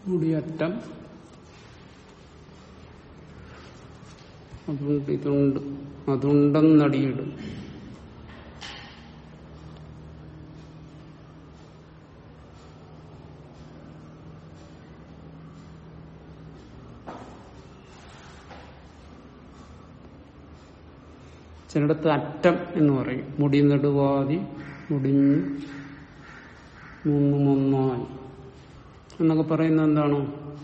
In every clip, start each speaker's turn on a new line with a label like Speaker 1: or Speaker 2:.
Speaker 1: മുടിയറ്റം അതുണ്ട് ഇതുണ്ട് അതുണ്ടെന്നടിയിടും ചിലടത്ത് അറ്റം എന്ന് പറയും മുടി നെടുവാതി മുടിഞ്ഞു മൂന്ന് മൂന്നായി എന്നൊക്കെ പറയുന്നത് എന്താണോ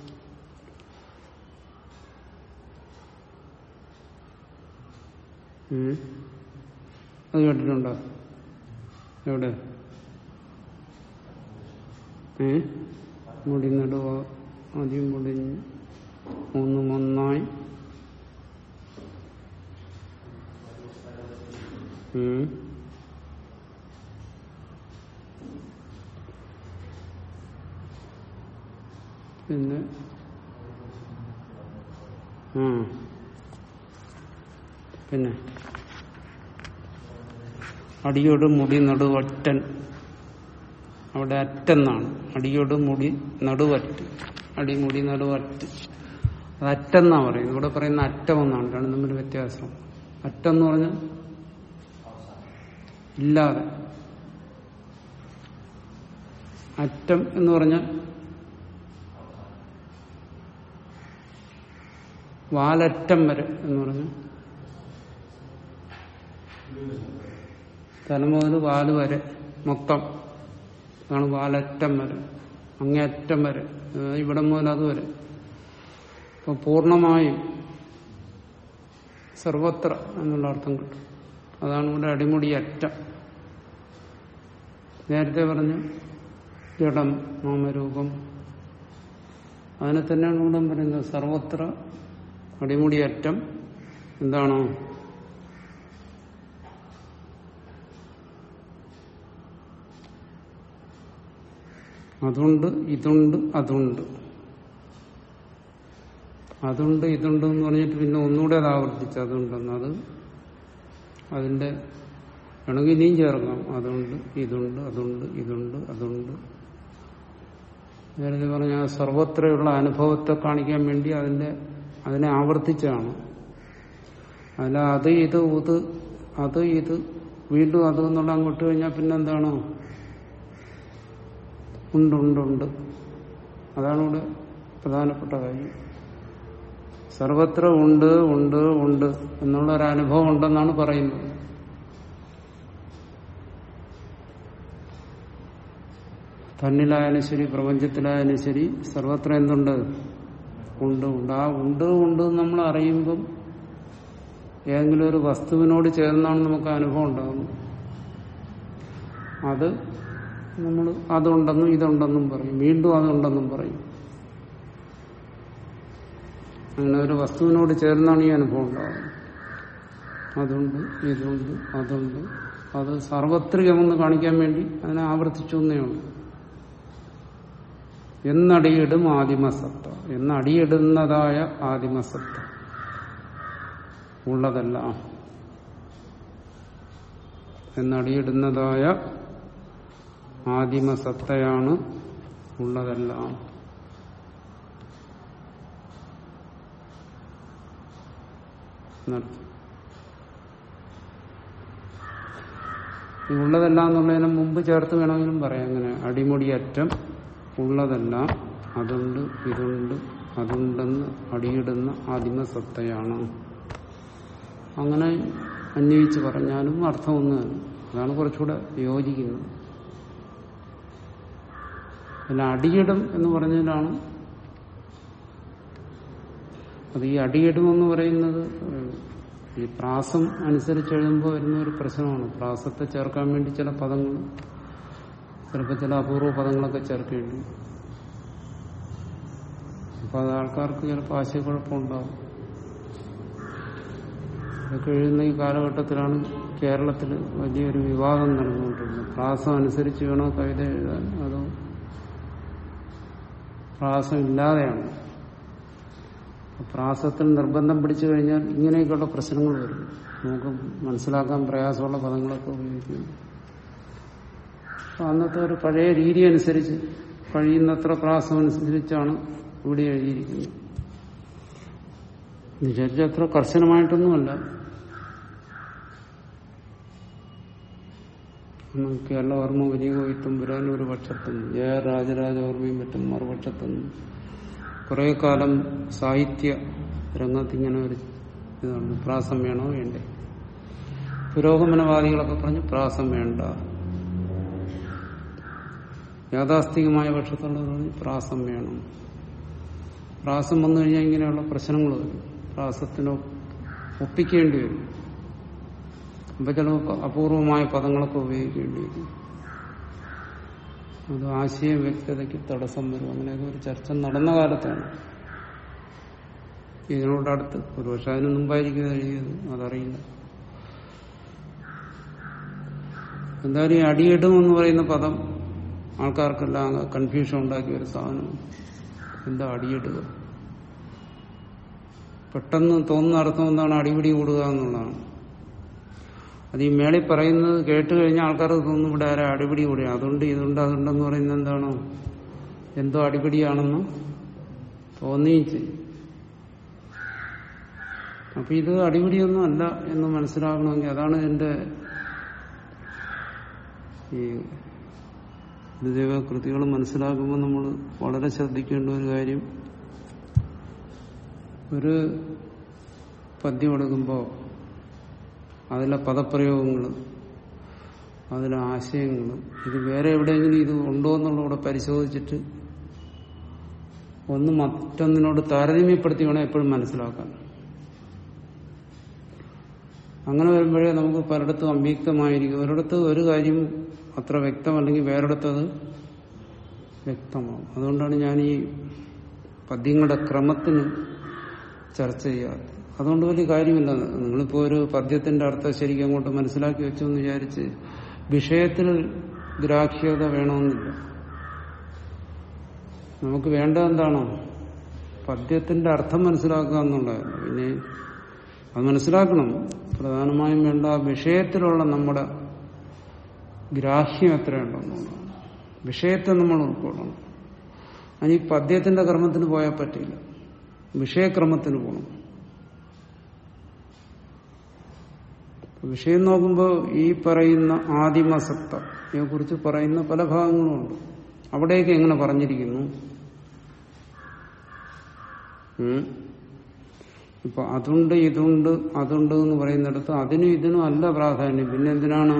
Speaker 1: ഉം. അത് കേട്ടിട്ടുണ്ടോ എവിടെ ഏ മുടി നടുവ ആദ്യം മുടിഞ്ഞ് മൂന്ന് മൂന്നായി ഉം. പിന്നെ ആ പിന്നെ അടിയോട് മുടി നടുവറ്റൻ അവിടെ അറ്റെന്നാണ് അടിയോട് മുടി നടുവറ്റ് അടിമുടി നടുവറ്റ് അത് അറ്റെന്നാ പറയുന്നത് ഇവിടെ പറയുന്ന അറ്റം എന്നാണ് രണ്ടും തമ്മിൽ വ്യത്യാസം അറ്റം എന്ന് പറഞ്ഞാൽ ഇല്ലാതെ അറ്റം എന്ന് പറഞ്ഞാൽ വാലറ്റം വരെ എന്ന് പറഞ്ഞു തല മുതൽ വാല് വരെ മൊത്തം അതാണ് വാലറ്റം വരെ അങ്ങേയറ്റം വരെ അതായത് ഇവിടെ മുതൽ അതുവരെ അപ്പൊ പൂർണ്ണമായും സർവത്ര എന്നുള്ള അർത്ഥം കിട്ടും അതാണ് ഇവിടെ അടിമുടി അറ്റം നേരത്തെ പറഞ്ഞു ജഡം നാമരൂപം അതിനെ തന്നെയാണ് ഇവിടെ പറയുന്നത് സർവത്ര അടിമുടിയറ്റം എന്താണോ അതുണ്ട് ഇതുണ്ട് അതുണ്ട് അതുണ്ട് ഇതുണ്ട് എന്ന് പറഞ്ഞിട്ട് പിന്നെ ഒന്നുകൂടെ അത് ആവർത്തിച്ച് അതുണ്ടെന്ന് അത് അതിന്റെ വേണമെങ്കിൽ ഇനിയും ചേർക്കാം അതുണ്ട് ഇതുണ്ട് അതുണ്ട് ഇതുണ്ട് അതുണ്ട് നേരത്തെ പറഞ്ഞ ആ സർവത്രയുള്ള അനുഭവത്തെ കാണിക്കാൻ വേണ്ടി അതിന്റെ അതിനെ ആവർത്തിച്ചാണ് അതിൽ അത് ഇത് ഉത് അത് ഇത് വീണ്ടും അത് എന്നുള്ള അങ്ങോട്ട് കഴിഞ്ഞാൽ പിന്നെന്താണ് ഉണ്ട് ഉണ്ട് ഉണ്ട് അതാണ് ഇവിടെ പ്രധാനപ്പെട്ട കാര്യം സർവത്ര ഉണ്ട് ഉണ്ട് ഉണ്ട് എന്നുള്ള ഒരു അനുഭവം ഉണ്ടെന്നാണ് പറയുന്നത് തന്നിലായാലും ശരി പ്രപഞ്ചത്തിലായാലും ശരി സർവത്ര എന്തുണ്ട് ഉണ്ട് ഉണ്ട് ആ ഉണ്ട് ഉണ്ട് നമ്മൾ അറിയുമ്പം ഏതെങ്കിലും ഒരു വസ്തുവിനോട് ചേർന്നാണ് നമുക്ക് അനുഭവം ഉണ്ടാകുന്നത് അത് നമ്മൾ അതുണ്ടെന്നും ഇതുണ്ടെന്നും പറയും വീണ്ടും അതുണ്ടെന്നും പറയും അങ്ങനെ ഒരു വസ്തുവിനോട് ചേർന്നാണ് ഈ അനുഭവം ഉണ്ടാകുന്നത് അതുണ്ട് ഇതുണ്ട് അതുണ്ട് അത് സാർവത്രികമെന്ന് കാണിക്കാൻ വേണ്ടി അതിനെ ആവർത്തിച്ചു എന്നേ ഉള്ളൂ എന്നടിയിടും ആദിമസത്ത എന്നടിയിടുന്നതായ ആദിമസത്ത ഉള്ളതല്ല എന്നടിയിടുന്നതായ ആദിമസത്തയാണ് ഉള്ളതല്ല എന്നർത്ഥം ഈ ഉള്ളതല്ല എന്നുള്ളതിന് മുമ്പ് ചേർത്ത് വേണമെങ്കിലും പറയാം അങ്ങനെ അടിമുടിയറ്റം ഉള്ളതല്ല അതുണ്ട് ഇതുണ്ട് അതുണ്ടെന്ന് അടിയിടുന്ന ആദിമസത്തയാണ് അങ്ങനെ അന്വയിച്ച് പറഞ്ഞാലും അർത്ഥം ഒന്ന് തന്നെ അതാണ് കുറച്ചുകൂടെ യോജിക്കുന്നത് പിന്നെ അടിയിടും എന്ന് പറഞ്ഞതിലാണ് അത് ഈ അടിയിടും എന്ന് പറയുന്നത് ഈ പ്രാസം അനുസരിച്ച് എഴുതുമ്പോൾ വരുന്ന ഒരു പ്രശ്നമാണ് പ്രാസത്തെ ചേർക്കാൻ വേണ്ടി ചില പദങ്ങൾ ചിലപ്പോൾ ചില അപൂർവ പദങ്ങളൊക്കെ ചേർക്കേണ്ടി വരും. അപ്പൊ അത് ആൾക്കാർക്ക് ചിലപ്പോൾ ആശയക്കുഴപ്പമുണ്ടാവും ഇതൊക്കെ എഴുതുന്ന ഈ കാലഘട്ടത്തിലാണ് കേരളത്തിൽ വലിയൊരു വിവാദം നടന്നുകൊണ്ടിരുന്നത് പ്രാസം അനുസരിച്ച് വേണോ കവിത എഴുതാൻ അതോ പ്രാസം ഇല്ലാതെയാണ് പ്രാസത്തിൽ നിർബന്ധം പിടിച്ചു കഴിഞ്ഞാൽ ഇങ്ങനെയൊക്കെയുള്ള പ്രശ്നങ്ങൾ വരും നമുക്ക് മനസ്സിലാക്കാൻ പ്രയാസമുള്ള പദങ്ങളൊക്കെ ഉപയോഗിക്കുന്നു അപ്പൊ അന്നത്തെ ഒരു പഴയ രീതി അനുസരിച്ച് കഴിയുന്നത്ര പ്രാസമനുസരിച്ചാണ് ഇവിടെ എഴുതിയിരിക്കുന്നത് വിചാരിച്ച അത്ര കർശനമായിട്ടൊന്നുമല്ല കേരളവർമ്മ വലിയ കോയിത്തും പുരാൻ ഒരു പക്ഷത്തുനിന്നും ജയ രാജരാജവർമ്മയും മറ്റും മറുപക്ഷത്തുനിന്നും കുറെ കാലം സാഹിത്യ രംഗത്ത് ഇങ്ങനെ ഒരു ഇതാണ് പ്രാസം വേണോ വേണ്ടേ പുരോഗമനവാദികളൊക്കെ പറഞ്ഞു പ്രാസം വേണ്ട യാഥാസ്ഥികമായ പക്ഷത്തുള്ളത് പറഞ്ഞു പ്രാസം വേണം പ്രാസം വന്നു കഴിഞ്ഞാൽ ഇങ്ങനെയുള്ള പ്രശ്നങ്ങൾ വരും പ്രാസത്തിന് ഒപ്പിക്കേണ്ടി വരും അപ്പൊ ചിലപ്പോൾ അപൂർവമായ പദങ്ങളൊക്കെ ഉപയോഗിക്കേണ്ടി വരും അത് ആശയ വ്യക്തതയ്ക്ക് തടസ്സം വരും അങ്ങനെയൊക്കെ ഒരു ചർച്ച നടന്ന കാലത്താണ് ഇതിനോടടുത്ത് ഒരുപക്ഷെ അതിന് മുമ്പായിരിക്കും എഴുതിയത് അതറിയില്ല എന്തായാലും ഈ അടിയിടും എന്ന് പറയുന്ന പദം ആൾക്കാർക്കെല്ലാം കൺഫ്യൂഷൻ ഉണ്ടാക്കിയ ഒരു സാധനം എന്താ അടിയിടുക പെട്ടെന്ന് തോന്നുന്ന അർത്ഥം എന്താണ് അടിപിടി കൂടുക എന്നുള്ളതാണ് അത് ഈ മേളിൽ പറയുന്നത് കേട്ട് കഴിഞ്ഞാൽ ആൾക്കാർക്ക് തോന്നുന്നു ഇവിടെ ആരാ അടിപിടി കൂടുക അതുകൊണ്ട് ഇതുണ്ട് അതുണ്ടെന്ന് പറയുന്നത് എന്താണോ എന്തോ അടിപിടിയാണെന്ന് തോന്നുകയും ചെയ്യും അപ്പൊ ഇത് അടിപിടിയൊന്നും അല്ല എന്ന് മനസ്സിലാക്കണമെങ്കിൽ അതാണ് എന്റെ ഈ ഗുരുദേവ കൃതികൾ മനസ്സിലാക്കുമ്പോൾ നമ്മൾ വളരെ ശ്രദ്ധിക്കേണ്ട ഒരു കാര്യം ഒരു പദ്യം എടുക്കുമ്പോൾ അതിലെ പദപ്രയോഗങ്ങൾ അതിലെ ആശയങ്ങൾ ഇത് വേറെ എവിടെയെങ്കിലും ഇത് ഉണ്ടോ എന്നുള്ളൂടെ പരിശോധിച്ചിട്ട് ഒന്ന് മറ്റൊന്നിനോട് താരതമ്യപ്പെടുത്തി വേണം എപ്പോഴും മനസ്സിലാക്കാൻ അങ്ങനെ വരുമ്പോഴേ നമുക്ക് പലയിടത്തും അവ്യക്തമായിരിക്കും ഒരിടത്ത് ഒരു കാര്യം അത്ര വ്യക്തമല്ലെങ്കിൽ വേറെടുത്തത് വ്യക്തമാവും അതുകൊണ്ടാണ് ഞാൻ ഈ പദ്യങ്ങളുടെ ക്രമത്തിന് ചർച്ച ചെയ്യാറ് അതുകൊണ്ട് വലിയ കാര്യമില്ല നിങ്ങളിപ്പോ ഒരു പദ്യത്തിന്റെ അർത്ഥം ശരിക്കും അങ്ങോട്ട് മനസ്സിലാക്കി വെച്ചു എന്ന് വിചാരിച്ച് വിഷയത്തിൽ ഗ്രാഹ്യത വേണമെന്നില്ല നമുക്ക് വേണ്ടത് എന്താണോ പദ്യത്തിന്റെ അർത്ഥം മനസ്സിലാക്കുക എന്നുള്ളതല്ല പിന്നെ അത് മനസ്സിലാക്കണം പ്രധാനമായും വേണ്ട ആ വിഷയത്തിലുള്ള നമ്മുടെ ഗ്രാഹ്യം എത്രയുണ്ടെന്നുള്ളതാണ് വിഷയത്തെ നമ്മൾ ഉൾക്കൊള്ളണം അതിന് ഈ പദ്യത്തിന്റെ ക്രമത്തിന് പോയാൽ പറ്റില്ല വിഷയക്രമത്തിന് പോകണം വിഷയം നോക്കുമ്പോൾ ഈ പറയുന്ന ആദിമസത്തയെ കുറിച്ച് പറയുന്ന പല ഭാഗങ്ങളുമുണ്ട് അവിടേക്ക് എങ്ങനെ പറഞ്ഞിരിക്കുന്നു ഇപ്പൊ അതുണ്ട് ഇതുണ്ട് അതുണ്ട് എന്ന് പറയുന്നിടത്ത് അതിനും ഇതിനും അല്ല പ്രാധാന്യം പിന്നെ എന്തിനാണ്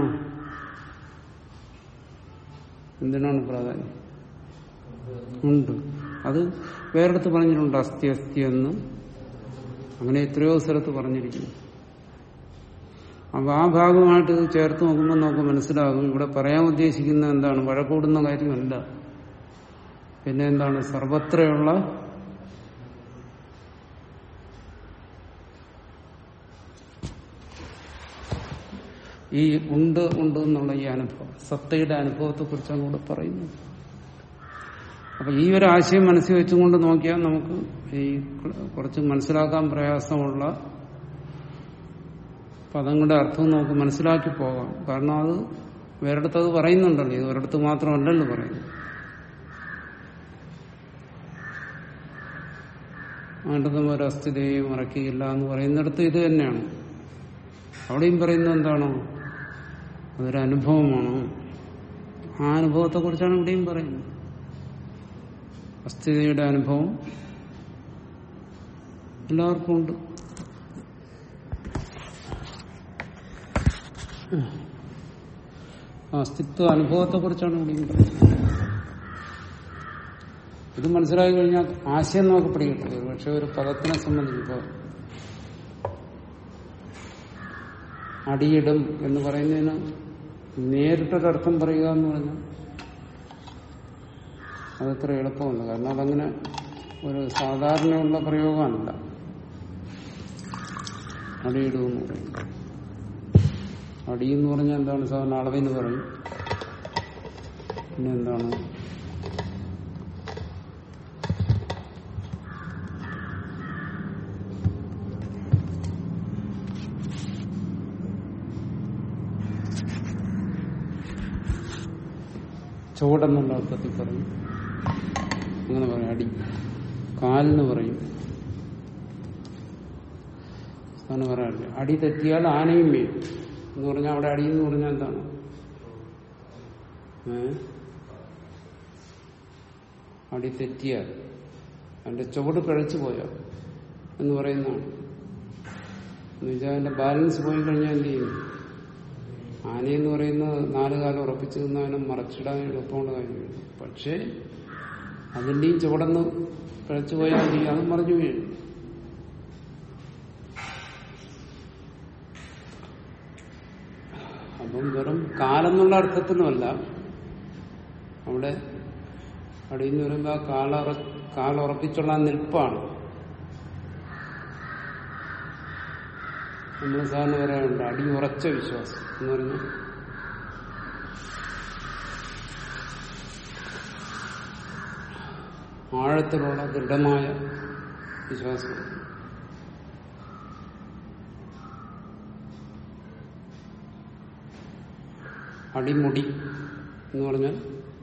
Speaker 1: എന്തിനാണ് പ്രാധാന്യം ഉണ്ട് അത് വേറെടുത്ത് പറഞ്ഞിട്ടുണ്ട് അസ്ഥി അസ്ഥി എന്ന് അങ്ങനെ എത്രയോ സ്ഥലത്ത് പറഞ്ഞിരിക്കുന്നു അപ്പൊ ആ ഭാഗമായിട്ട് ഇത് ചേർത്ത് നോക്കുമ്പോൾ നമുക്ക് മനസ്സിലാകും ഇവിടെ പറയാൻ ഉദ്ദേശിക്കുന്ന എന്താണ് വഴക്കൂടുന്ന കാര്യമല്ല പിന്നെ എന്താണ് സർവത്രയുള്ള ഈ ഉണ്ട് ഉണ്ട് എന്നുള്ള ഈ അനുഭവം സത്തയുടെ അനുഭവത്തെ കുറിച്ചാണ് ഇവിടെ പറയുന്നത് അപ്പൊ ഈ ഒരു ആശയം മനസ്സിൽ വെച്ചുകൊണ്ട് നോക്കിയാൽ നമുക്ക് ഈ കുറച്ച് മനസ്സിലാക്കാൻ പ്രയാസമുള്ള പദങ്ങളുടെ അർത്ഥം നമുക്ക് മനസ്സിലാക്കി പോകാം കാരണം അത് വേറെടുത്ത് അത് പറയുന്നുണ്ടല്ലോ ഇത് ഒരിടത്ത് മാത്രമല്ലല്ലോ പറയുന്നത് ആണ്ടതും ഒരു അസ്ഥിതയെ മറക്കുകയില്ല എന്ന് പറയുന്നിടത്ത് ഇത് തന്നെയാണ് അവിടെയും പറയുന്നത് എന്താണോ അതൊരു അനുഭവമാണോ ആ അനുഭവത്തെ കുറിച്ചാണ് ഇവിടെയും പറയുന്നത് അസ്ഥിതയുടെ അനുഭവം എല്ലാവർക്കും ഉണ്ട് അസ്തിത്വ അനുഭവത്തെ കുറിച്ചാണ് ഇവിടെയും പറയുന്നത് ഇത് മനസ്സിലാക്കി കഴിഞ്ഞാൽ ആശയം നമുക്ക് പിടികിട്ടില്ല പക്ഷെ ഒരു പദത്തിനെ സംബന്ധിച്ചപ്പോൾ അടിയിടും എന്ന് പറയുന്നതിന് നേരിട്ടൊരർത്ഥം പറയുക എന്ന് പറഞ്ഞാൽ അതത്ര എളുപ്പമല്ല കാരണം അതങ്ങനെ ഒരു സാധാരണയുള്ള പ്രയോഗമല്ല അടിയിടുമെന്ന് പറയും അടി എന്ന് പറഞ്ഞാൽ എന്താണ് സാധാരണ അളവെന്ന് പറയും പിന്നെ എന്താണ് ചുവടെന്നുള്ള അർത്ഥത്തിൽ പറയും അങ്ങനെ പറയും അടി കാലെന്ന് പറയും അങ്ങനെ പറയാറില്ല അടി തെറ്റിയാൽ ആനയും വീഴും എന്ന് പറഞ്ഞാൽ അവിടെ അടി എന്ന് പറഞ്ഞാൽ എന്താണ് ഏ അടി തെറ്റിയാൽ അതിന്റെ ചുവട് പിഴച്ചു പോയാൽ എന്ന് പറയുന്നതാണ് എന്നുവെച്ചാൽ അതിന്റെ ബാലൻസ് പോയി കഴിഞ്ഞാൽ എന്ത് ചെയ്യും ആനയെന്ന് പറയുന്നത് നാല് കാലം ഉറപ്പിച്ചു നിന്നവനെ മറച്ചിടാൻ എളുപ്പമുള്ള കാര്യമില്ല പക്ഷേ അതിന്റെയും ചുവടന്ന് പിഴച്ചു പോയാൽ എന്ത് ചെയ്യും അതും മറിഞ്ഞു വീഴും അപ്പം വെറും കാലെന്നുള്ള അർത്ഥത്തിനുമല്ല അവിടെ അടിയിൽ നിന്ന് വരുമ്പോ ആ കാലറ കാലുറപ്പിച്ചുള്ള ആ നിൽപ്പാണ് നമ്മൾ സാറിന് പറയാറുണ്ട് അടി ഉറച്ച വിശ്വാസം എന്ന് പറഞ്ഞാൽ ആഴത്തിലുള്ള ദൃഢമായ വിശ്വാസം അടിമുടി എന്ന് പറഞ്ഞാൽ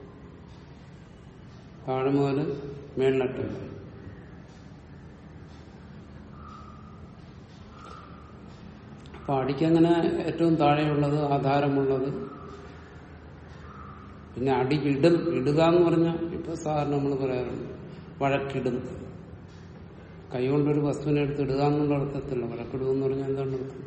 Speaker 1: താഴെ മുതൽ മേളിലട്ടുണ്ട് അപ്പൊ അടിക്കങ്ങനെ ഏറ്റവും താഴെയുള്ളത് ആധാരമുള്ളത് പിന്നെ അടി ഇടും ഇടുക എന്ന് പറഞ്ഞാൽ ഇപ്പൊ സാറിന് നമ്മൾ പറയാറുണ്ട് വഴക്കിടും കൈകൊണ്ടൊരു വസ്തുവിനെ എടുത്ത് ഇടുക എന്നുള്ള അർത്ഥത്തില്ല വഴക്കിടുക എന്ന് പറഞ്ഞാൽ എന്താണ് അർത്ഥം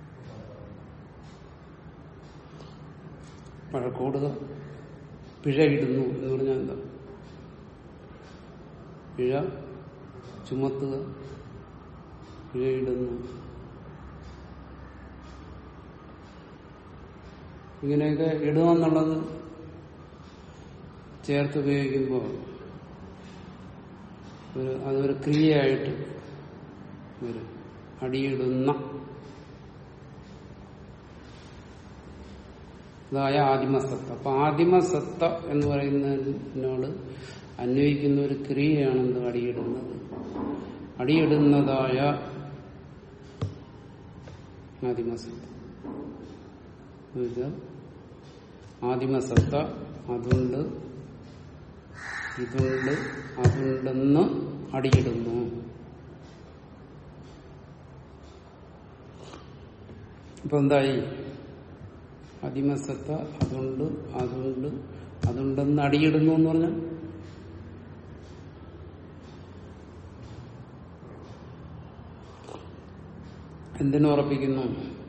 Speaker 1: വഴക്കോടുക പിഴ ഇടുന്നു എന്ന് പറഞ്ഞാൽ എന്താ പിഴ ചുമത്തുക പിഴ ഇടുന്നു ഇങ്ങനെയൊക്കെ ഇടുമെന്നുള്ളത് ചേർത്ത് ഉപയോഗിക്കുമ്പോൾ ഒരു അതൊരു ക്രിയയായിട്ട് വരും അടിയിടുന്ന ഇതായ ആദിമസത്ത അപ്പൊ ആദിമസത്ത എന്ന് പറയുന്നതിനോട് അന്വയിക്കുന്ന ഒരു ക്രിയയാണ് എന്ത് അടിയിടുന്നത് അടിയിടുന്നതായ ആദിമസത്ത എന്നുവെച്ചാൽ ആദിമസത്ത അതുണ്ട് ഇതുണ്ട് അതുണ്ടെന്ന് അടിയിടുന്നു ഇപ്പൊ എന്തായി ആദിമസത്ത അതുണ്ട് അതുണ്ട് അതുണ്ടെന്ന് അടിയിടുന്നു എന്ന് പറഞ്ഞാൽ എന്തിനു ഉറപ്പിക്കുന്നു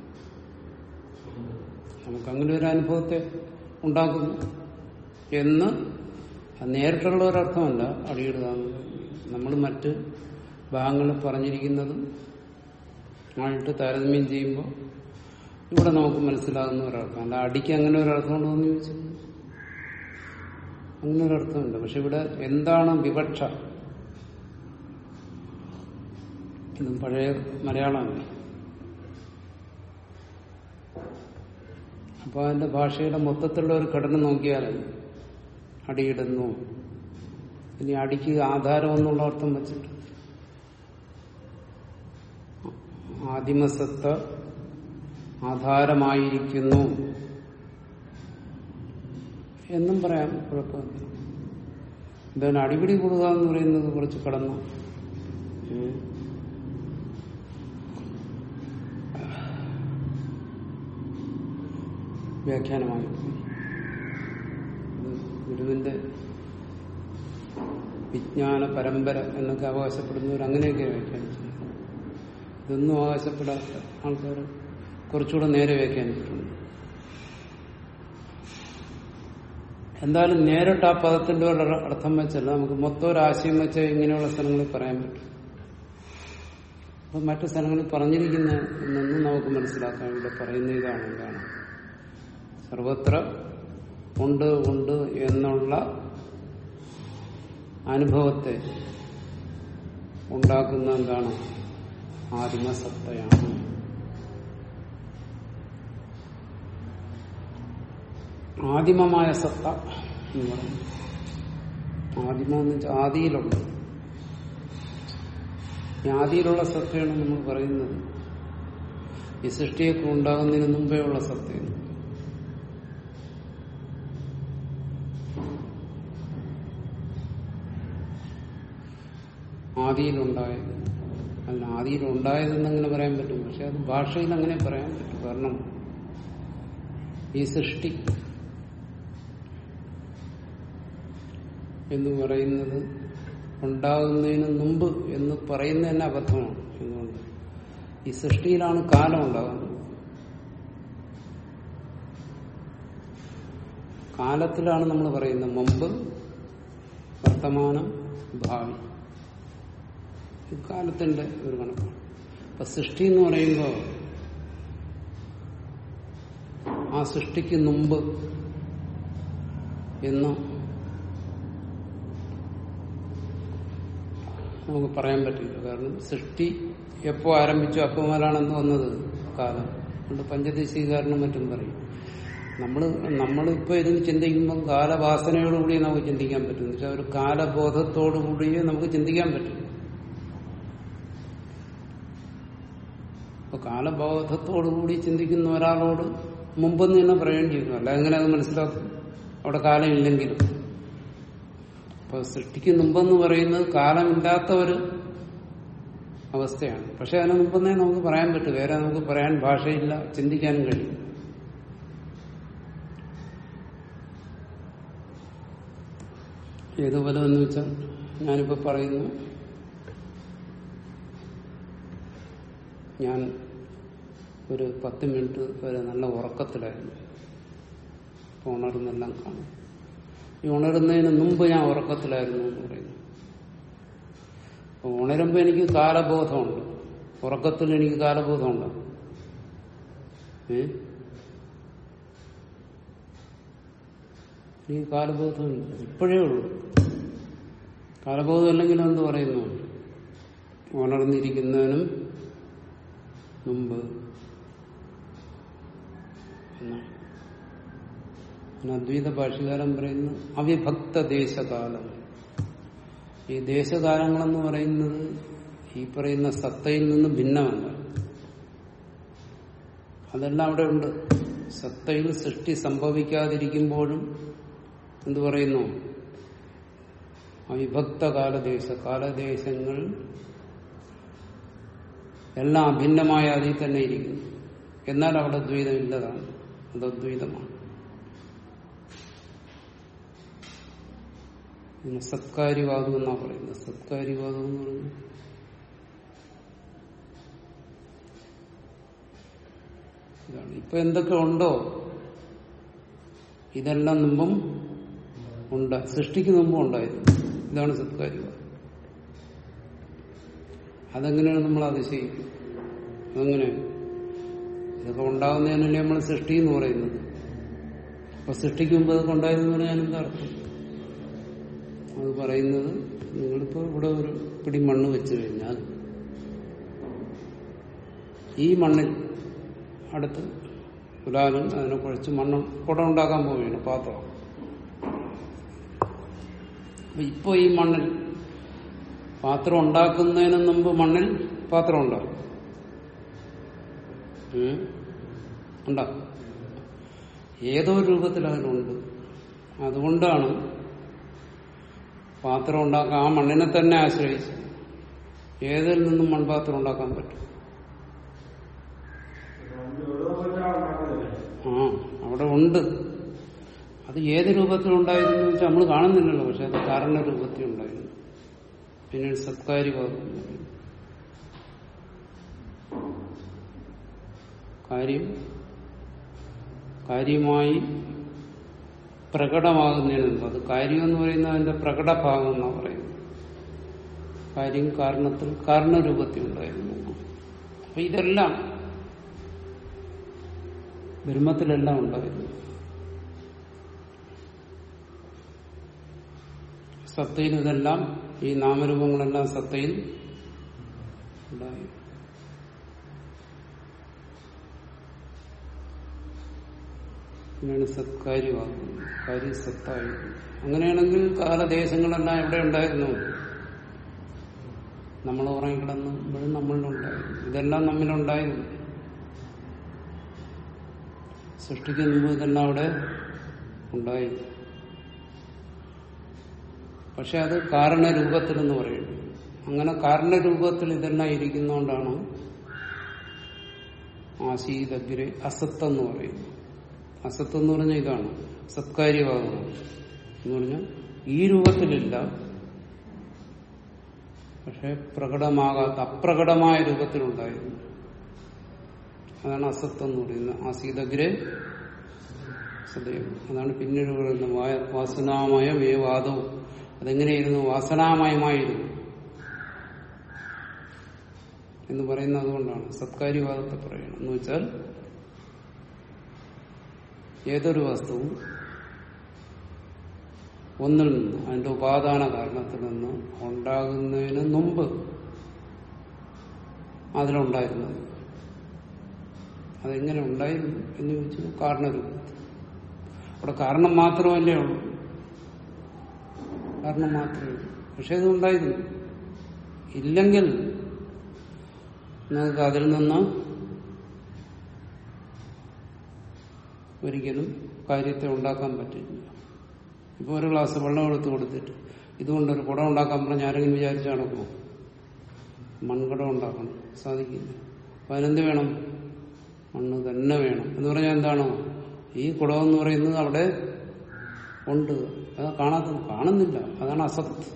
Speaker 1: നമുക്ക് അങ്ങനെ ഒരു അനുഭവത്തെ ഉണ്ടാക്കുന്നു എന്ന് അത് നേരിട്ടുള്ള ഒരർത്ഥമല്ല അടിയിടുക നമ്മൾ മറ്റ് ഭാഗങ്ങൾ പറഞ്ഞിരിക്കുന്നതും ആയിട്ട് താരതമ്യം ചെയ്യുമ്പോൾ ഇവിടെ നമുക്ക് മനസ്സിലാകുന്ന ഒരർത്ഥം അല്ല അടിക്ക് അങ്ങനെ ഒരർത്ഥമുണ്ടോ എന്ന് ചോദിച്ചു അങ്ങനെ ഒരർത്ഥമുണ്ട് പക്ഷെ ഇവിടെ എന്താണ് വിവക്ഷ ഇതും പഴയ മലയാളമല്ല അപ്പൊ അതിന്റെ ഭാഷയുടെ മൊത്തത്തിലുള്ള ഒരു ഘടന നോക്കിയാൽ അടിയിടുന്നു ഇനി അടിക്ക് ആധാരം എന്നുള്ള അർത്ഥം വെച്ചിട്ട് ആദിമസത്ത ആധാരമായിരിക്കുന്നു എന്നും പറയാം കുഴപ്പമില്ല എന്താണ് അടിപിടി കൂടുക എന്ന് പറയുന്നത് കുറച്ച് കടന്നു ഉം. വ്യാഖ്യാനമായി പോയി. ഇത് ഗുരുവിന്റെ വിജ്ഞാന പരമ്പര എന്നൊക്കെ അവകാശപ്പെടുന്നവർ അങ്ങനെയൊക്കെ വ്യാഖ്യാനിച്ചു ഇതൊന്നും അവകാശപ്പെടാത്ത ആൾക്കാർ കുറച്ചുകൂടെ നേരെ വ്യാഖ്യാനിച്ചിട്ടുണ്ട് എന്തായാലും നേരിട്ട് ആ പദത്തിന്റെ ഒരു അർത്ഥം വെച്ചല്ല നമുക്ക് മൊത്തം ഒരു ആശയം വെച്ച് ഇങ്ങനെയുള്ള സ്ഥലങ്ങളിൽ പറയാൻ പറ്റും അപ്പൊ മറ്റു സ്ഥലങ്ങളിൽ പറഞ്ഞിരിക്കുന്ന എന്നൊന്നും നമുക്ക് മനസ്സിലാക്കാൻ ഇവിടെ പറയുന്ന ഇതാണ് എന്താണ് സർവത്ര ഉണ്ട് ഉണ്ട് എന്നുള്ള അനുഭവത്തെ ഉണ്ടാക്കുന്ന എന്താണ് ആദിമസത്തയാണ് ആദിമമായ സത്ത എന്ന് പറയുന്നത് ആദിമം എന്ന് വെച്ചാൽ ആദിയിലുണ്ട് ഈ ആദിയിലുള്ള സത്തയാണ് നമ്മൾ പറയുന്നത് ഈ സൃഷ്ടിയൊക്കെ ഉണ്ടാകുന്നതിന് മുമ്പേ ഉള്ള സത്തയാണ് ആദിയിലുണ്ടായത് അതിന് ആദിയിലുണ്ടായതെന്ന് അങ്ങനെ പറയാൻ പറ്റും പക്ഷെ അത് ഭാഷയിൽ അങ്ങനെ പറയാൻ പറ്റും കാരണം ഈ സൃഷ്ടി എന്ന് പറയുന്നത് ഉണ്ടാകുന്നതിന് മുമ്പ് എന്ന് പറയുന്നത് തന്നെ അബദ്ധമാണ് എന്തുകൊണ്ട് ഈ സൃഷ്ടിയിലാണ് കാലം ഉണ്ടാകുന്നത് കാലത്തിലാണ് നമ്മൾ പറയുന്നത് മുമ്പ് വർത്തമാനം ഭാവി ഇത് കാലത്തിന്റെ ഒരു കണക്കാണ് അപ്പൊ സൃഷ്ടി എന്ന് പറയുമ്പോൾ ആ സൃഷ്ടിക്ക് മുമ്പ് എന്ന് നമുക്ക് പറയാൻ പറ്റില്ല കാരണം സൃഷ്ടി എപ്പോ ആരംഭിച്ചു അപ്പോൾ മുതലാണെന്ന് വന്നത് കാലം അതുകൊണ്ട് പഞ്ചദശീകാരണം മറ്റും പറയും നമ്മൾ നമ്മളിപ്പോ ഇതിന് ചിന്തിക്കുമ്പോൾ കാലവാസനയോടുകൂടി നമുക്ക് ചിന്തിക്കാൻ പറ്റും എന്ന് വെച്ചാൽ ഒരു കാലബോധത്തോടുകൂടിയേ നമുക്ക് ചിന്തിക്കാൻ പറ്റും അപ്പൊ കാലബോധത്തോടുകൂടി ചിന്തിക്കുന്ന ഒരാളോട് മുമ്പെന്ന് തന്നെ പറയേണ്ടി വരും അല്ല എങ്ങനെ അത് മനസ്സിലാക്കും അവിടെ കാലം ഇല്ലെങ്കിലും അപ്പൊ സൃഷ്ടിക്ക് മുമ്പെന്ന് പറയുന്നത് കാലമില്ലാത്ത ഒരു അവസ്ഥയാണ് പക്ഷെ അതിന് മുമ്പെന്നേ നമുക്ക് പറയാൻ പറ്റും വേറെ നമുക്ക് പറയാൻ ഭാഷയില്ല ചിന്തിക്കാനും കഴിയും ഏതുപോലെ എന്ന് വെച്ചാൽ ഞാനിപ്പോ പറയുന്നു ഞാൻ ഒരു പത്ത് മിനിറ്റ് വരെ നല്ല ഉറക്കത്തിലായിരുന്നു അപ്പൊ ഉണർന്നെല്ലാം കാണും ഈ ഉണരുന്നതിന് മുമ്പ് ഞാൻ ഉറക്കത്തിലായിരുന്നു എന്ന് പറയുന്നു അപ്പൊ ഉണരുമ്പോ എനിക്ക് കാലബോധമുണ്ട് ഉറക്കത്തിൽ എനിക്ക് കാലബോധമുണ്ട് ഏ എനിക്ക് കാലബോധമില്ല ഇപ്പോഴേ ഉള്ളൂ കാലബോധം അല്ലെങ്കിൽ എന്ത് പറയുന്നു ഉണർന്നിരിക്കുന്നതിനും മുമ്പ് എന്നാണ് പിന്നെ അദ്വൈത ഭാഷകാരൻ പറയുന്നു അവിഭക്ത ദേശകാലം ഈ ദേശകാലങ്ങളെന്ന് പറയുന്നത് ഈ പറയുന്ന സത്തയിൽ നിന്ന് ഭിന്നമല്ല അതെല്ലാം അവിടെ ഉണ്ട് സത്തയിൽ സൃഷ്ടി സംഭവിക്കാതിരിക്കുമ്പോഴും എന്തു പറയുന്നു അവിഭക്ത കാലദേശ കാലദേശങ്ങൾ എല്ലാം അഭിന്നമായ അതിൽ തന്നെ ഇരിക്കുന്നു എന്നാൽ അവിടെ ദ്വൈതം ഇല്ലതാണ് അത് അദ്വൈതമാണ് പിന്നെ സത്കാര്യവാദം എന്നാ പറയുന്നത് സത്കാര്യവാദം എന്ന് പറയുന്നത് ഇതാണ് ഇപ്പൊ എന്തൊക്കെ ഉണ്ടോ ഇതെല്ലാം മുമ്പും ഉണ്ട് സൃഷ്ടിക്ക് മുമ്പും ഉണ്ടായിരുന്നു ഇതാണ് സത്കാര്യവാദം അതെങ്ങനെയാണ് നമ്മൾ അതിശയിക്കും അതെങ്ങനെ ഇതൊക്കെ ഉണ്ടാകുന്നതിനല്ലേ നമ്മൾ സൃഷ്ടി എന്ന് പറയുന്നത് അപ്പൊ സൃഷ്ടിക്ക് മുമ്പ് അതൊക്കെ ഉണ്ടായതെന്ന് പറഞ്ഞാൽ എന്താ അർത്ഥം അത് പറയുന്നത് നിങ്ങളിപ്പോ ഇവിടെ ഒരു പിടി മണ്ണ് വെച്ചു കഴിഞ്ഞാൽ ഈ മണ്ണിൽ അടുത്ത് കുലാലൻ അതിനെ കുഴച്ച് മണ്ണ് കുടം ഉണ്ടാക്കാൻ പോവുകയാണ് പാത്രം അപ്പൊ ഇപ്പൊ ഈ മണ്ണിൽ പാത്രം ഉണ്ടാക്കുന്നതിന് മുമ്പ് മണ്ണിൽ പാത്രം ഉണ്ടാകും ഉണ്ടാകും ഏതോ രൂപത്തിൽ അതിനുണ്ട് അതുകൊണ്ടാണ് പാത്രം ഉണ്ടാക്കാൻ ആ മണ്ണിനെ തന്നെ ആശ്രയിച്ച് ഏതിൽ നിന്നും മൺപാത്രം ഉണ്ടാക്കാൻ പറ്റും ആ അവിടെ ഉണ്ട് അത് ഏത് രൂപത്തിൽ ഉണ്ടായിരുന്നു വെച്ചാൽ നമ്മൾ കാണുന്നില്ലല്ലോ പക്ഷെ അത് കാരണ രൂപത്തിൽ ഉണ്ടായിരുന്നു പിന്നീട് സത്കാര്യഭാഗം കാര്യം കാര്യമായി പ്രകടമാകുന്നതിന് അത് കാര്യം എന്ന് പറയുന്നത് അതിന്റെ പ്രകടഭാഗം എന്നാണ് പറയുന്നത് കാര്യം കാരണത്തിൽ കാരണരൂപത്തിൽ ഉണ്ടായിരുന്നു അപ്പൊ ഇതെല്ലാം ബ്രഹ്മത്തിലെല്ലാം ഉണ്ടായിരുന്നു സത്തയിൽ ഇതെല്ലാം ഈ നാമരൂപങ്ങളെല്ലാം സത്തയിൽ ഉണ്ടായി അങ്ങനെയാണ് സത്കാര്യമാകുന്നത് കാര്യം സത്തായി അങ്ങനെയാണെങ്കിൽ കാലദേശങ്ങളെല്ലാം എവിടെ ഉണ്ടായിരുന്നു നമ്മൾ ഉറങ്ങിക്കിടന്നുമ്പോഴും നമ്മളിലുണ്ടായിരുന്നു ഇതെല്ലാം നമ്മിലുണ്ടായിരുന്നു സൃഷ്ടിക്കുന്ന മുമ്പ് ഇതെല്ലാം അവിടെ ഉണ്ടായിരുന്നു പക്ഷെ അത് കാരണരൂപത്തിലെന്ന് പറയുന്നു അങ്ങനെ കാരണരൂപത്തിൽ ഇതെല്ലാം ഇരിക്കുന്നതുകൊണ്ടാണ് ആശീതഗ്രെ അസത്ത് എന്ന് പറയുന്നത് അസത്ത് എന്ന് പറഞ്ഞാൽ ഇതാണ് സത്കാര്യഭാഗമാണ് എന്ന് പറഞ്ഞാൽ ഈ രൂപത്തിലില്ല പക്ഷെ പ്രകടമാകാത്ത അപ്രകടമായ രൂപത്തിലുണ്ടായിരുന്നു അതാണ് അസത്ത് എന്ന് പറയുന്നത് ആസീതഗ്രെ സദൈവം അതാണ് പിന്നീട് പറയുന്നത് വാ- വാസനാമയം ഏ വാദവും അതെങ്ങനെയായിരുന്നു വാസനാമയമായിരുന്നു എന്ന് പറയുന്നത് അതുകൊണ്ടാണ് സത്കാര്യവാദത്തെ പറയണം എന്ന് വെച്ചാൽ ഏതൊരു വസ്തുവും ഒന്നിൽ നിന്ന് അതിന്റെ ഉപാദാന കാരണത്തിൽ നിന്ന് ഉണ്ടാകുന്നതിന് മുമ്പ് അതിലുണ്ടായിരുന്നത് അതെങ്ങനെ ഉണ്ടായിരുന്നു എന്ന് ചോദിച്ചു കാരണരൂപത്തിൽ അവിടെ കാരണം മാത്രമല്ലേ ഉള്ളൂ കാരണം മാത്രമേ ഉള്ളൂ പക്ഷെ ഇത് ഉണ്ടായിരുന്നു ഇല്ലെങ്കിൽ നമുക്ക് അതിൽ നിന്ന് ഒരിക്കലും കാര്യത്തെ ഉണ്ടാക്കാൻ പറ്റില്ല ഇപ്പൊ ഒരു ഗ്ലാസ് വെള്ളം എടുത്ത് കൊടുത്തിട്ട് ഇതുകൊണ്ടൊരു കുടം ഉണ്ടാക്കാൻ പറഞ്ഞ ആരെങ്കിലും വിചാരിച്ചു നടക്കുമോ മൺകുടം ഉണ്ടാക്കണം സാധിക്കില്ല അപ്പൊ അതിനെന്ത് വേണം മണ്ണ് തന്നെ വേണം എന്ന് പറഞ്ഞാൽ എന്താണ് ഈ കുടം എന്ന് പറയുന്നത് അവിടെ ഉണ്ട് അത് കാണാത്ത കാണുന്നില്ല അതാണ് അസത്ത്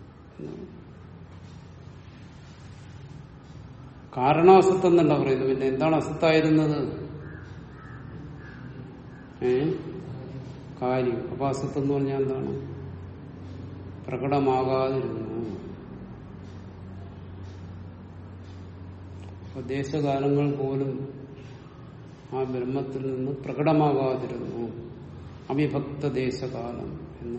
Speaker 1: കാരണം അസത്ത് എന്നല്ല പറയുന്നത് പിന്നെ എന്താണ് അസത്തായിരുന്നത് ഏ കാര്യം അപ്പൊ അസത്ത് എന്ന് പറഞ്ഞാൽ എന്താണ് പ്രകടമാകാതിരുന്നു അപ്പൊ ദേശകാലങ്ങൾ പോലും ആ ബ്രഹ്മത്തിൽ നിന്ന് പ്രകടമാകാതിരുന്നു അവിഭക്ത ദേശകാലം എന്ന്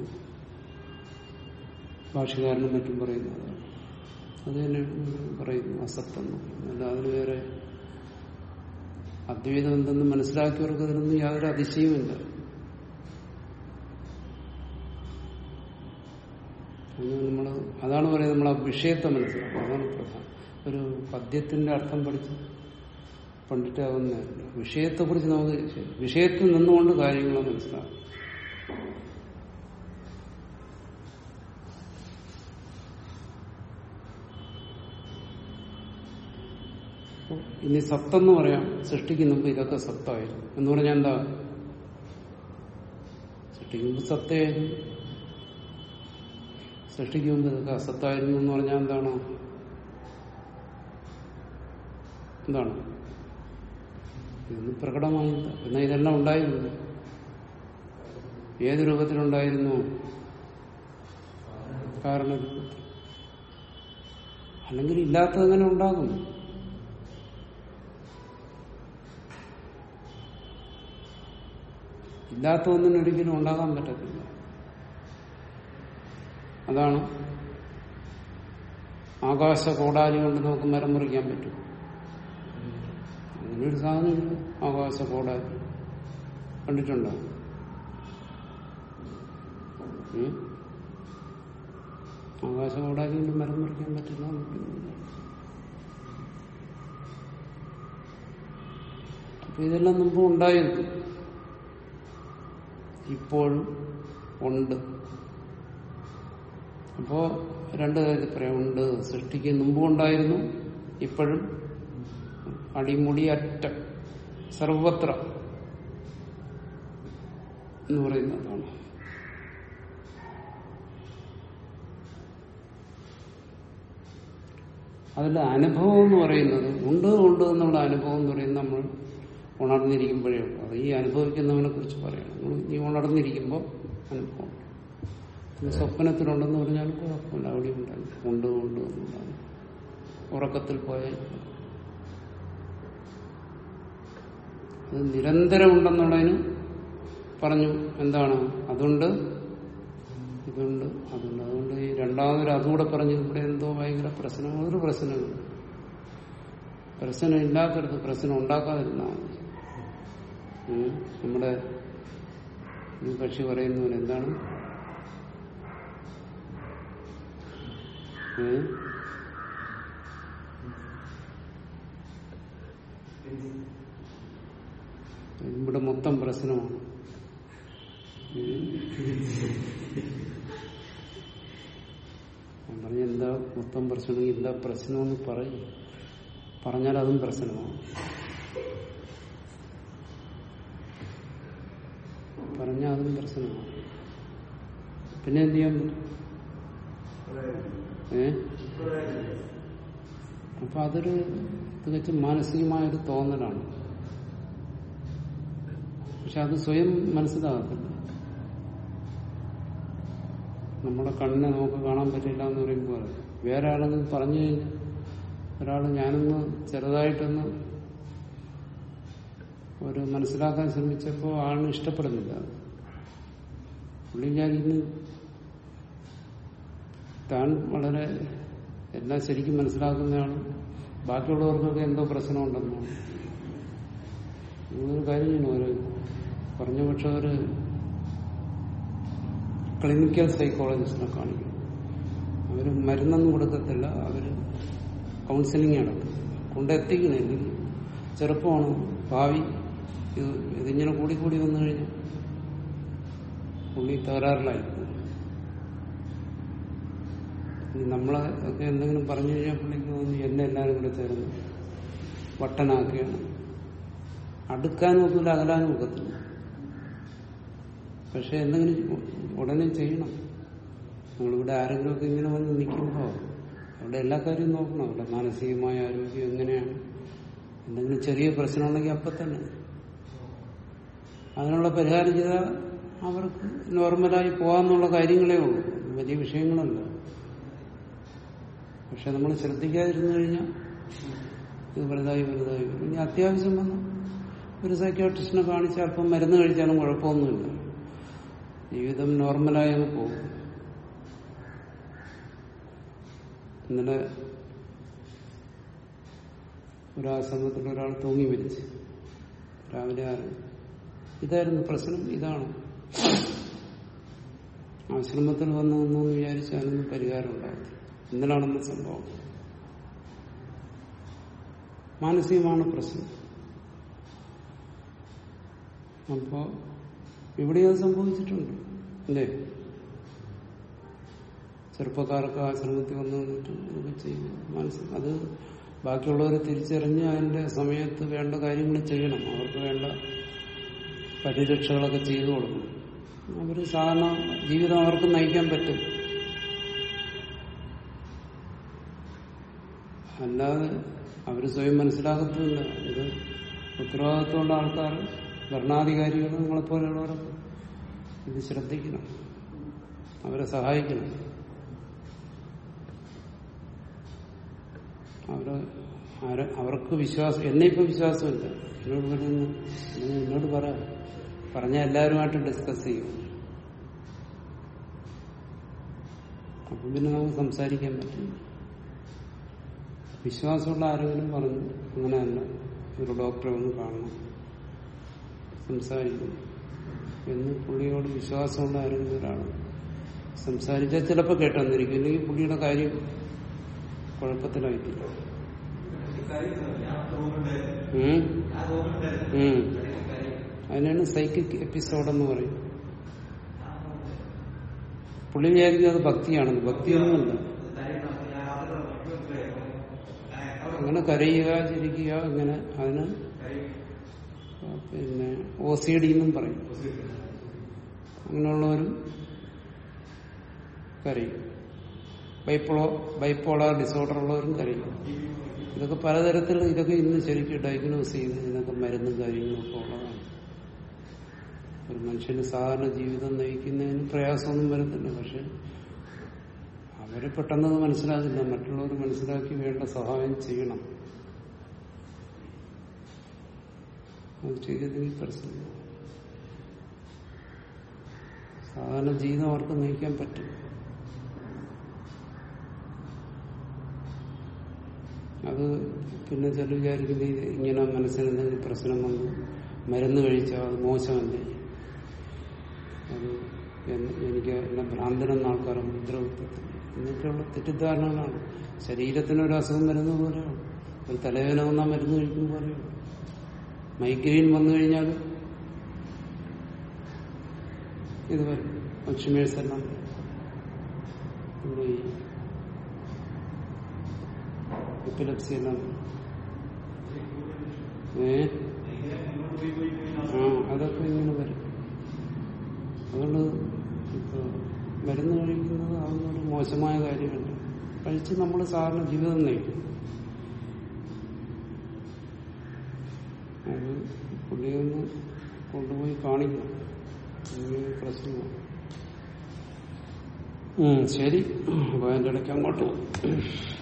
Speaker 1: ഭാഷകാരനും മറ്റും പറയുന്നത് അത് തന്നെ പറയുന്നു അസത്തെന്ന് അല്ല അതിന് വേറെ അദ്വൈതം എന്തെന്ന് മനസ്സിലാക്കിയവർക്ക് അതിനൊന്നും യാതൊരു അതിശയവുമില്ല നമ്മൾ അതാണ് പറയുന്നത് നമ്മൾ ആ വിഷയത്തെ മനസ്സിലാക്കുക അതാണ് പ്രധാനം ഒരു പദ്യത്തിന്റെ അർത്ഥം പഠിച്ച് പണ്ഡിറ്റാവുന്നതല്ല വിഷയത്തെക്കുറിച്ച് നമുക്ക് വിഷയത്തിൽ നിന്നുകൊണ്ട് കാര്യങ്ങൾ മനസ്സിലാക്കും ഇനി സത്തെന്ന് പറയാം സൃഷ്ടിക്ക് മുമ്പ് ഇതൊക്കെ സത്തായിരുന്നു എന്ന് പറഞ്ഞാൽ എന്താ സൃഷ്ടിക്ക് മുമ്പ് സത്തയായിരുന്നു സൃഷ്ടിക്ക് മുമ്പ് ഇതൊക്കെ അസത്തായിരുന്നു എന്ന് പറഞ്ഞാൽ എന്താണ് എന്താണ് ഇതൊന്നും പ്രകടമായില്ല എന്നാൽ ഇതെല്ലാം ഉണ്ടായിരുന്നു ഏത് രൂപത്തിലുണ്ടായിരുന്നു കാരണരൂപത്തിൽ അല്ലെങ്കിൽ ഇല്ലാത്തതെങ്ങനെ ഉണ്ടാകും ഇല്ലാത്ത ഒന്നിനും ഒരിക്കലും ഉണ്ടാകാൻ പറ്റത്തില്ല അതാണ് ആകാശ കോടാലി കൊണ്ട് നമുക്ക് മരം മുറിക്കാൻ പറ്റും അങ്ങനെ ഒരു സാധനമില്ല ആകാശ കോടാലി കണ്ടിട്ടുണ്ടോ ഉം? ആകാശ കോടാലി കൊണ്ട് മരം മുറിക്കാൻ പറ്റില്ല എന്ന് പറയുന്നില്ല. അപ്പൊ ഇതെല്ലാം മുമ്പ് ഉണ്ടായിരുന്നു ഇപ്പോഴും ഉണ്ട് അപ്പോ രണ്ട് കാര്യത്തിൽ പറയാം ഉണ്ട് സൃഷ്ടിക്ക് മുമ്പും ഉണ്ടായിരുന്നു ഇപ്പോഴും അടിമുടി അറ്റ സർവത്ര എന്ന് പറയുന്നതാണ് അതിൽ അനുഭവം എന്ന് പറയുന്നത് ഉണ്ട് ഉണ്ട് എന്നുള്ള അനുഭവം എന്ന് പറയുന്നത് നമ്മൾ ഉണർന്നിരിക്കുമ്പോഴേ ഉള്ളൂ അത് ഈ അനുഭവിക്കുന്നവനെ കുറിച്ച് പറയണം നമ്മൾ നീ ഉണർന്നിരിക്കുമ്പോൾ അനുഭവം പിന്നെ സ്വപ്നത്തിലുണ്ടെന്ന് പറഞ്ഞാൽ കുഴപ്പമില്ല അവിടെ ഉണ്ടായി ഉണ്ട് ഉണ്ട് എന്നുള്ളതാണ് ഉറക്കത്തിൽ പോയാൽ അത് നിരന്തരം ഉണ്ടെന്നുള്ളതിന് പറഞ്ഞു എന്താണ് അതുണ്ട് ഇതുണ്ട് അതുണ്ട് അതുകൊണ്ട് ഈ രണ്ടാമതൊരു അതുകൂടെ പറഞ്ഞു ഇവിടെ എന്തോ ഭയങ്കര പ്രശ്നം ഒരു പ്രശ്നമില്ല പ്രശ്നം ഇല്ലാത്തടത്ത് പ്രശ്നം ഉണ്ടാക്കാതിരുന്നാൽ മതി ഉം. നമ്മുടെ ഈ കക്ഷി പറയുന്നവൻ എന്താണ് ഏ? ഇവിടെ മൊത്തം പ്രശ്നമാണ് ഉം. ഞാൻ പറഞ്ഞ എന്താ മൊത്തം പ്രശ്നമെങ്കിൽ എന്താ പ്രശ്നമെന്ന് പറയും പറഞ്ഞാൽ അതും പ്രശ്നമാണ് പറഞ്ഞാൽ അതും പ്രശ്നമാണ് പിന്നെ എന്ത് ചെയ്യാൻ പറ്റും ഏ അപ്പൊ അതൊരു തികച്ചും മാനസികമായൊരു തോന്നലാണ് പക്ഷെ അത് സ്വയം മനസ്സിലാകത്തില്ല നമ്മുടെ കണ്ണിനെ നമുക്ക് കാണാൻ പറ്റില്ല എന്ന് പറയുമ്പോൾ വേറെ ആളെന്ന് പറഞ്ഞു കഴിഞ്ഞാൽ ഒരാൾ ഞാനൊന്ന് ചെറുതായിട്ടൊന്ന് ഒരു മനസ്സിലാക്കാൻ ശ്രമിച്ചപ്പോൾ ആളിന് ഇഷ്ടപ്പെടുന്നില്ല പുള്ളി വിചാരിക്കുന്നു താൻ വളരെ എല്ലാം ശരിക്കും മനസ്സിലാക്കുന്നതാണ് ബാക്കിയുള്ളവർക്കൊക്കെ എന്തോ പ്രശ്നമുണ്ടെന്നാണ് ഒരു കാര്യം ചെയ്യണം ഒരു പറഞ്ഞ പക്ഷെ ഒരു ക്ലിനിക്കൽ സൈക്കോളജിസ്റ്റിനെ കാണിക്കും അവർ മരുന്നൊന്നും കൊടുക്കത്തില്ല അവർ കൗൺസിലിംഗ് നടത്തും കൊണ്ടെത്തിക്കണം അല്ലെങ്കിൽ ചെറുപ്പമാണ് ഭാവി ഇത് ഇതിങ്ങനെ കൂടി കൂടി വന്നു കഴിഞ്ഞാൽ പുള്ളി തകരാറിലായിരിക്കും ഇനി നമ്മളെ ഒക്കെ എന്തെങ്കിലും പറഞ്ഞു കഴിഞ്ഞാൽ പുള്ളിക്ക് തോന്നി എന്നെ എല്ലാവരും കൂടെ ചേർന്ന് വട്ടനാക്കുകയാണ് അടുക്കാനും ഒക്കില്ല അകലാനും ഒക്കത്തില്ല പക്ഷെ എന്തെങ്കിലും ഉടനെ ചെയ്യണം നമ്മളിവിടെ ആരെങ്കിലുമൊക്കെ ഇങ്ങനെ വന്ന് നിൽക്കുമ്പോൾ അവിടെ എല്ലാ കാര്യവും നോക്കണം അവിടെ മാനസികമായ ആരോഗ്യം എങ്ങനെയാണ് എന്തെങ്കിലും ചെറിയ പ്രശ്നമുണ്ടെങ്കിൽ അപ്പം തന്നെ അതിനുള്ള പരിഹാരം ചെയ്താൽ അവർക്ക് നോർമലായി പോകാന്നുള്ള കാര്യങ്ങളേ ഉള്ളൂ വലിയ വിഷയങ്ങളല്ല പക്ഷെ നമ്മൾ ശ്രദ്ധിക്കാതിരുന്നു കഴിഞ്ഞാൽ ഇത് വലുതായി വലുതായി വരും ഇനി അത്യാവശ്യം വന്ന് ഒരു സൈക്യാട്രിസ്റ്റിനെ കാണിച്ച് അല്പം മരുന്ന് കഴിച്ചാലും കുഴപ്പമൊന്നുമില്ല ജീവിതം നോർമലായി അങ്ങ് പോകും ഇന്നലെ ഒരു ആശ്രമത്തിൽ ഒരാൾ തൂങ്ങി മരിച്ചു രാവിലെ ആറ് ഇതായിരുന്നു പ്രശ്നം ഇതാണ് ആശ്രമത്തിൽ വന്നു വന്നു എന്ന് വിചാരിച്ചാലൊന്നും പരിഹാരം ഉണ്ടാകും ഇന്നലെ നടന്ന സംഭവം മാനസികമാണ് പ്രശ്നം അപ്പോ ഇവിടെ അത് സംഭവിച്ചിട്ടുണ്ട് അല്ലേ ചെറുപ്പക്കാർക്ക് ആശ്രമത്തിൽ വന്നു വന്നിട്ട് ഇതൊക്കെ ചെയ്യും മനസ്സ് അത് ബാക്കിയുള്ളവർ തിരിച്ചറിഞ്ഞ് അതിന്റെ സമയത്ത് വേണ്ട കാര്യങ്ങൾ ചെയ്യണം അവർക്ക് വേണ്ട പരിരക്ഷകളൊക്കെ ചെയ്തു കൊടുക്കണം അവർ സാധാരണ ജീവിതം അവർക്ക് നയിക്കാൻ പറ്റും അല്ലാതെ അവർ സ്വയം മനസ്സിലാക്കത്തുമില്ല ഇത് ഉത്തരവാദിത്വമുള്ള ആൾക്കാർ ഭരണാധികാരികൾ നിങ്ങളെപ്പോലെയുള്ളവരൊക്കെ ഇത് ശ്രദ്ധിക്കണം അവരെ സഹായിക്കണം അവര് ആര അവർക്ക് വിശ്വാസം എന്നെ ഇപ്പൊ വിശ്വാസമില്ല എന്നോട് പറയുന്നു "നീ എന്നോട് പറ പറഞ്ഞ എല്ലാവരുമായിട്ട് ഡിസ്കസ് ചെയ്യും അപ്പം പിന്നെ നമുക്ക് സംസാരിക്കാൻ പറ്റും വിശ്വാസമുള്ള ആരെങ്കിലും പറഞ്ഞു അങ്ങനെയല്ല ഒരു ഡോക്ടറെ ഒന്ന് കാണണം സംസാരിക്കും എന്ന് പുള്ളിയോട് വിശ്വാസമുള്ള ആരെങ്കിലും ഒരാൾ സംസാരിച്ചാൽ ചിലപ്പോൾ കേട്ടെന്നിരിക്കും ഇല്ലെങ്കിൽ പുള്ളിയുടെ കാര്യം കുഴപ്പത്തിലായിട്ടില്ല ഉം. ഉം. അതിനാണ് സൈക്കിക് എപ്പിസോഡ് എന്ന് പറയും പുള്ളി വിചാരിക്കും അത് ഭക്തിയാണെന്ന് ഭക്തിയൊന്നുമില്ല അങ്ങനെ കരയുക ചിരിക്കുക ഇങ്ങനെ അതിന് പിന്നെ ഒ സി ഡി എന്നും പറയും അങ്ങനെയുള്ളവരും കരയും ബൈപ്പോളോ ബൈപ്പോളാർ ഡിസോർഡർ ഉള്ളവരും കരയും ഇതൊക്കെ പലതരത്തിൽ ഇതൊക്കെ ഇന്ന് ശരിക്കും ഡയഗ്നോസ് ചെയ്ത് ഇതിനൊക്കെ മരുന്നും കാര്യങ്ങളും ഒക്കെ ഉള്ളതാണ് ഒരു മനുഷ്യന് സാധാരണ ജീവിതം നയിക്കുന്നതിന് പ്രയാസമൊന്നും വരത്തില്ല പക്ഷെ അവരെ പെട്ടെന്ന് അത് മനസ്സിലാകില്ല മറ്റുള്ളവർ മനസ്സിലാക്കി വേണ്ട സഹായം ചെയ്യണം അത് ചെയ്തതിന് പ്രശ്നം സാധാരണ ജീവിതം അവർക്ക് നയിക്കാൻ പറ്റും അത് പിന്നെ ചില വിചാരിക്കുന്നത് ഇത് ഇങ്ങനെ മനസ്സിന് എന്തെങ്കിലും പ്രശ്നം വന്നു മരുന്ന് കഴിച്ചാൽ അത് മോശമല്ലേ അത് എന്നെ- എനിക്ക് എന്നെ ഭ്രാന്തനെന്ന ആൾക്കാരെ മുദ്ര കുത്തത്തില്ല എന്നൊക്കെയുള്ള തെറ്റിദ്ധാരണകളാണ് ശരീരത്തിന് ഒരു അസുഖം വരുന്നത് പോലെയാണ് ഒരു തലവേദന വന്നാൽ മരുന്ന് കഴിക്കും പോലെയാണ് മൈഗ്രെയിൻ വന്നു കഴിഞ്ഞാൽ ഇത് വരും അൽഷിമേഴ്സ് എല്ലാം വരും. പിന്നെ ഈ എപ്പിലെപ്സി എല്ലാം ഏ ആ അതൊക്കെ ഇങ്ങനെ വരും അതുകൊണ്ട് ഇപ്പൊ മരുന്ന് കഴിക്കുന്നത് അതൊന്നും ഒരു മോശമായ കാര്യമല്ല കഴിച്ച് നമ്മൾ സാധാരണ ജീവിതം നയിക്കും അത് പുള്ളിയൊന്ന് കൊണ്ടുപോയി കാണിക്കണം ഇങ്ങനെ പ്രശ്നമാണ് ഉം, ശരി അപ്പൊ അതിൻ്റെ ഇടയ്ക്ക് അങ്ങോട്ട് പോകും